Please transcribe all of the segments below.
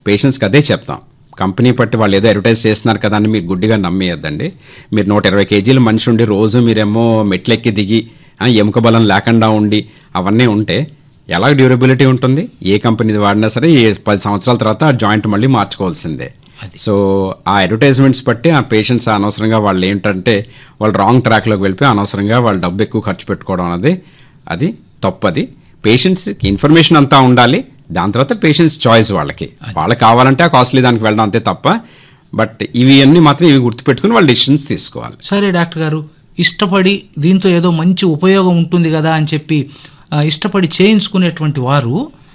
పేషెంట్స్కి అదే చెప్తాం కంపెనీ పట్టి వాళ్ళు ఏదో అడ్వర్టైజ్ చేస్తున్నారు కదా అని మీరు గుడ్డిగా నమ్మేయద్దండి మీరు నూట ఇరవై కేజీల మనిషి ఉండి రోజు మీరేమో మెట్లెక్కి దిగి ఆ, ఎముక బలం లేకుండా ఉండి అవన్నీ ఉంటే ఎలా డ్యూరబిలిటీ ఉంటుంది ఏ కంపెనీది వాడినా సరే ఏ పది సంవత్సరాల తర్వాత ఆ జాయింట్ మళ్ళీ మార్చుకోవాల్సిందే సో ఆ అడ్వర్టైజ్మెంట్స్ బట్టి ఆ పేషెంట్స్ అనవసరంగా వాళ్ళు ఏంటంటే వాళ్ళు రాంగ్ ట్రాక్లోకి వెళ్ళిపోయి అనవసరంగా వాళ్ళు డబ్బు ఎక్కువ ఖర్చు పెట్టుకోవడం అనేది అది తప్పది పేషెంట్స్కి ఇన్ఫర్మేషన్ అంతా ఉండాలి దాని తర్వాత పేషెంట్స్ చాయిస్ వాళ్ళకి వాళ్ళకి కావాలంటే ఆ కాస్ట్లీ దానికి వెళ్ళడం అంతే తప్ప బట్ ఇవి అన్నీ మాత్రం ఇవి గుర్తుపెట్టుకుని వాళ్ళు డిసిషన్స్ తీసుకోవాలి సరే డాక్టర్ గారు ఇష్టపడి దీంతో ఏదో మంచి ఉపయోగం ఉంటుంది కదా అని చెప్పి ఆ, ఇష్టపడి చేయించుకునేటువంటి వారు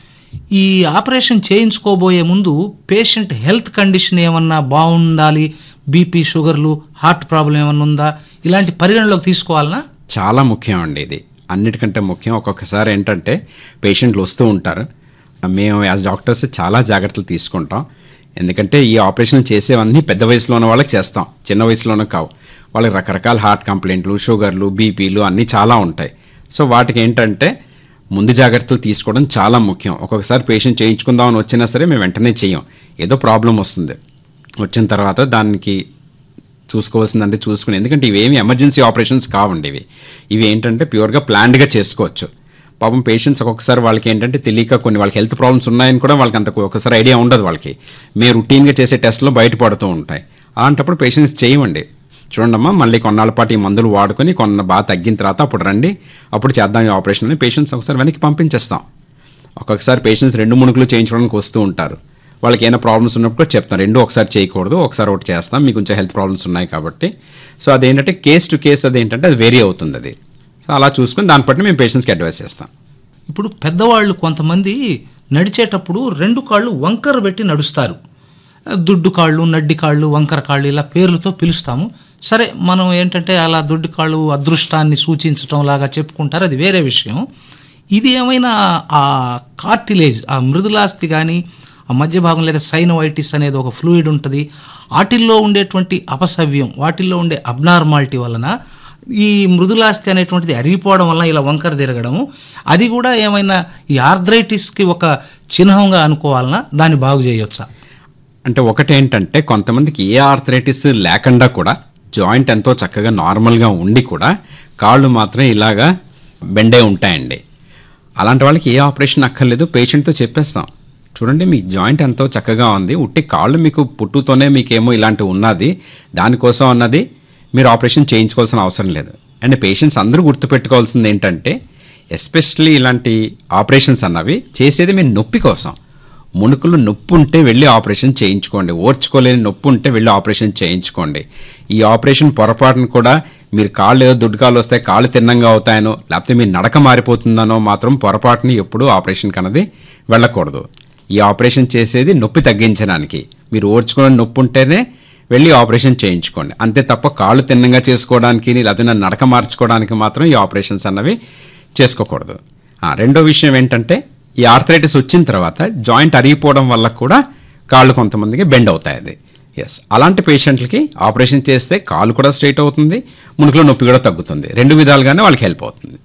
ఈ ఆపరేషన్ చేయించుకోబోయే ముందు పేషెంట్ హెల్త్ కండిషన్ ఏమన్నా బాగుండాలి బీపీ షుగర్లు హార్ట్ ప్రాబ్లం ఏమన్నా ఉందా ఇలాంటి పరిగణలోకి తీసుకోవాలనా చాలా ముఖ్యం అండి ఇది అన్నిటికంటే ముఖ్యం ఒక్కొక్కసారి ఏంటంటే పేషెంట్లు వస్తూ ఉంటారు మేము యాజ్ డాక్టర్స్ చాలా జాగ్రత్తలు తీసుకుంటాం ఎందుకంటే ఈ ఆపరేషన్ చేసేవన్నీ పెద్ద వయసులో ఉన్న వాళ్ళకి చేస్తాం చిన్న వయసులోనే కావు వాళ్ళకి రకరకాల హార్ట్ కంప్లైంట్లు షుగర్లు బీపీలు అన్నీ చాలా ఉంటాయి సో వాటికి ఏంటంటే ముందు జాగ్రత్తలు తీసుకోవడం చాలా ముఖ్యం ఒక్కొక్కసారి పేషెంట్ చేయించుకుందామని వచ్చినా సరే మేము వెంటనే చేయం ఏదో ప్రాబ్లం వస్తుంది వచ్చిన తర్వాత దానికి చూసుకోవాల్సిందంటే చూసుకుని ఎందుకంటే ఇవేమి ఎమర్జెన్సీ ఆపరేషన్స్ కావండి ఇవి ఇవి ఏంటంటే ప్యూర్గా ప్లాన్డ్గా చేసుకోవచ్చు పాపం పేషెంట్స్ ఒక్కొక్కసారి వాళ్ళకి ఏంటంటే తెలియక కొన్ని వాళ్ళకి హెల్త్ ప్రాబ్లమ్స్ ఉన్నాయని కూడా వాళ్ళకి అంత ఒకసారి ఐడియా ఉండదు వాళ్ళకి మేము రొటీన్గా చేసే టెస్ట్లో బయటపడుతూ ఉంటాయి అలాంటప్పుడు పేషెంట్స్ చేయమండి చూడండమ్మా మళ్ళీ కొన్నాళ్ళ పాటు ఈ మందులు వాడుకొని కొన్న బాగా తగ్గిన తర్వాత అప్పుడు రండి అప్పుడు చేద్దాం ఈ ఆపరేషన్ అని పేషెంట్స్ ఒకసారి వెనక్కి పంపించేస్తాం ఒక్కొక్కసారి పేషెంట్స్ రెండు మునుకులు చేయించడానికి వస్తూ ఉంటారు వాళ్ళకి ఏమైనా ప్రాబ్లమ్స్ ఉన్నప్పుడు కూడా చెప్తాం రెండు ఒకసారి చేయకూడదు ఒకసారి ఒకటి చేస్తాం మీకు కొంచెం హెల్త్ ప్రాబ్లమ్స్ ఉన్నాయి కాబట్టి సో అదేంటంటే కేస్ టు కేస్ అది ఏంటంటే అది వేరీ అవుతుంది అది సో అలా చూసుకొని దాన్ని బట్టి మేము పేషెంట్స్కి అడ్వైస్ చేస్తాం ఇప్పుడు పెద్దవాళ్ళు కొంతమంది నడిచేటప్పుడు రెండు కాళ్ళు వంకర పెట్టి నడుస్తారు దుడ్డు కాళ్ళు నడ్డి కాళ్ళు వంకర కాళ్ళు ఇలా పేర్లతో పిలుస్తాము సరే మనం ఏంటంటే అలా దుడ్డు కాళ్ళు అదృష్టాన్ని సూచించటం లాగా చెప్పుకుంటారు అది వేరే విషయం ఇది ఏమైనా ఆ కార్టిలేజ్ ఆ మృదులాస్తి కానీ ఆ మధ్య భాగం లేదా సైనోవైటిస్ అనేది ఒక ఫ్లూయిడ్ ఉంటుంది వాటిల్లో ఉండేటువంటి అపసవ్యం వాటిల్లో ఉండే అబ్నార్మాలిటీ వలన ఈ మృదులాస్తి అనేటువంటిది అరిగిపోవడం వల్ల ఇలా వంకర తిరగడము అది కూడా ఏమైనా ఈ ఆర్థరైటిస్కి ఒక చిహ్నంగా అనుకోవాలన్నా దాన్ని బాగు చేయొచ్చా అంటే ఒకటి ఏంటంటే కొంతమందికి ఏ ఆర్థరైటిస్ లేకుండా కూడా జాయింట్ ఎంతో చక్కగా నార్మల్గా ఉండి కూడా కాళ్ళు మాత్రం ఇలాగా బెండే ఉంటాయండి అలాంటి వాళ్ళకి ఏ ఆపరేషన్ అక్కర్లేదు పేషెంట్తో చెప్పేస్తాం చూడండి మీ జాయింట్ ఎంతో చక్కగా ఉంది ఉట్టి కాళ్ళు మీకు పుట్టుతోనే మీకేమో ఇలాంటివి ఉన్నది దానికోసం అన్నది మీరు ఆపరేషన్ చేయించుకోవాల్సిన అవసరం లేదు అండ్ పేషెంట్స్ అందరూ గుర్తుపెట్టుకోవాల్సింది ఏంటంటే ఎస్పెషల్లీ ఇలాంటి ఆపరేషన్స్ అన్నవి చేసేది మీ నొప్పి కోసం మునుకులు నొప్పి ఉంటే వెళ్ళి ఆపరేషన్ చేయించుకోండి ఓర్చుకోలేని నొప్పి ఉంటే వెళ్ళి ఆపరేషన్ చేయించుకోండి ఈ ఆపరేషన్ పొరపాటును కూడా మీరు కాళ్ళు ఏదో దుడ్డుకాలు వస్తే కాళ్ళు తిన్నంగా అవుతాయనో లేకపోతే మీ నడక మారిపోతుందనో మాత్రం పొరపాటుని ఎప్పుడూ ఆపరేషన్ కన్నది వెళ్ళకూడదు ఈ ఆపరేషన్ చేసేది నొప్పి తగ్గించడానికి మీరు ఓర్చుకునే నొప్పి ఉంటేనే వెళ్ళి ఆపరేషన్ చేయించుకోండి అంతే తప్ప కాళ్ళు తిన్నంగా చేసుకోవడానికి లేకపోతే నా నడక మార్చుకోవడానికి మాత్రం ఈ ఆపరేషన్స్ అన్నవి చేసుకోకూడదు ఆ, రెండో విషయం ఏంటంటే ఈ ఆర్థరైటిస్ వచ్చిన తర్వాత జాయింట్ అరిగిపోవడం వల్ల కూడా కాళ్ళు కొంతమందికి బెండ్ అవుతాయి అది ఎస్ అలాంటి పేషెంట్లకి ఆపరేషన్ చేస్తే కాలు కూడా స్ట్రైట్ అవుతుంది మునుకులో నొప్పి కూడా తగ్గుతుంది రెండు విధాలుగానే వాళ్ళకి హెల్ప్ అవుతుంది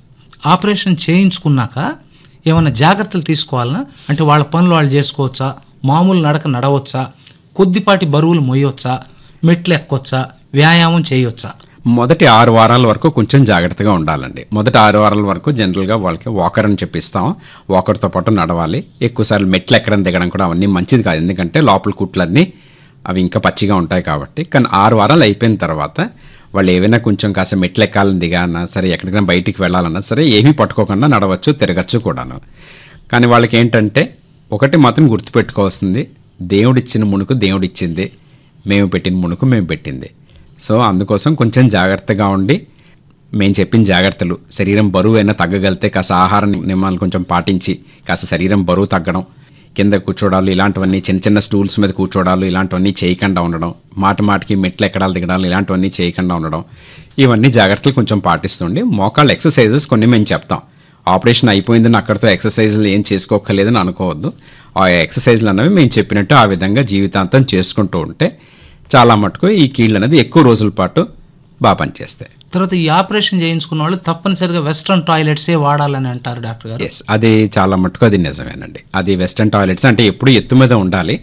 ఆపరేషన్ చేయించుకున్నాక ఏమైనా జాగ్రత్తలు తీసుకోవాలనా అంటే వాళ్ళ పనులు వాళ్ళు చేసుకోవచ్చా మామూలు నడక నడవచ్చా కొద్దిపాటి బరువులు మోయవచ్చా మెట్లు ఎక్కొచ్చా వ్యాయామం చేయొచ్చా మొదటి ఆరు వారాల వరకు కొంచెం జాగ్రత్తగా ఉండాలండి మొదటి ఆరు వారాల వరకు జనరల్గా వాళ్ళకి వాకర్ అని చెప్పిస్తాం వాకర్తో పాటు నడవాలి ఎక్కువసార్లు మెట్లు ఎక్కడం దిగడం కూడా అవన్నీ మంచిది కాదు ఎందుకంటే లోపల కుట్లన్నీ అవి ఇంకా పచ్చిగా ఉంటాయి కాబట్టి కానీ ఆరు వారాలు అయిపోయిన తర్వాత వాళ్ళు ఏవైనా కొంచెం కాస్త మెట్లు ఎక్కాలని దిగాలన్నా సరే ఎక్కడికైనా బయటికి వెళ్ళాలన్నా సరే ఏమీ పట్టుకోకుండా నడవచ్చు తిరగచ్చు కూడాను కానీ వాళ్ళకి ఏంటంటే ఒకటి మాత్రం గుర్తుపెట్టుకోవాల్సింది దేవుడిచ్చిన మునుకు దేవుడిచ్చింది మేము పెట్టిన మునుకు మేము పెట్టింది సో అందుకోసం కొంచెం జాగ్రత్తగా ఉండి మేము చెప్పిన జాగ్రత్తలు శరీరం బరువు అయినా తగ్గగలితే కాస్త ఆహార నియమాలు కొంచెం పాటించి కాస్త శరీరం బరువు తగ్గడం కింద కూర్చోడాలు ఇలాంటివన్నీ చిన్న చిన్న స్టూల్స్ మీద కూర్చోడాలు ఇలాంటివన్నీ చేయకుండా ఉండడం మాట మాటికి మెట్లు ఎక్కడాలు దిగడాలు ఇలాంటివన్నీ చేయకుండా ఉండడం ఇవన్నీ జాగ్రత్తలు కొంచెం పాటిస్తుండి మోకాళ్ళ ఎక్సర్సైజెస్ కొన్ని మేము చెప్తాం ఆపరేషన్ అయిపోయిందని అక్కడితో ఎక్సర్సైజులు ఏం చేసుకోక్కర్లేదని అనుకోవద్దు ఆ ఎక్సర్సైజులు అన్నవి మేము చెప్పినట్టు ఆ విధంగా జీవితాంతం చేసుకుంటూ ఉంటే చాలా మటుకు ఈ కీళ్ళు అనేది ఎక్కువ రోజుల పాటు బాగా పనిచేస్తాయి తర్వాత ఈ ఆపరేషన్ చేయించుకున్న వాళ్ళు తప్పనిసరిగా వెస్ట్రన్ టాయిలెట్సే వాడాలని అంటారు డాక్టర్ గారు ఎస్ అది చాలా మట్టుకు అది నిజమేనండి అది వెస్టర్న్ టాయిలెట్స్ అంటే ఎప్పుడు ఎత్తు మీద ఉండాలి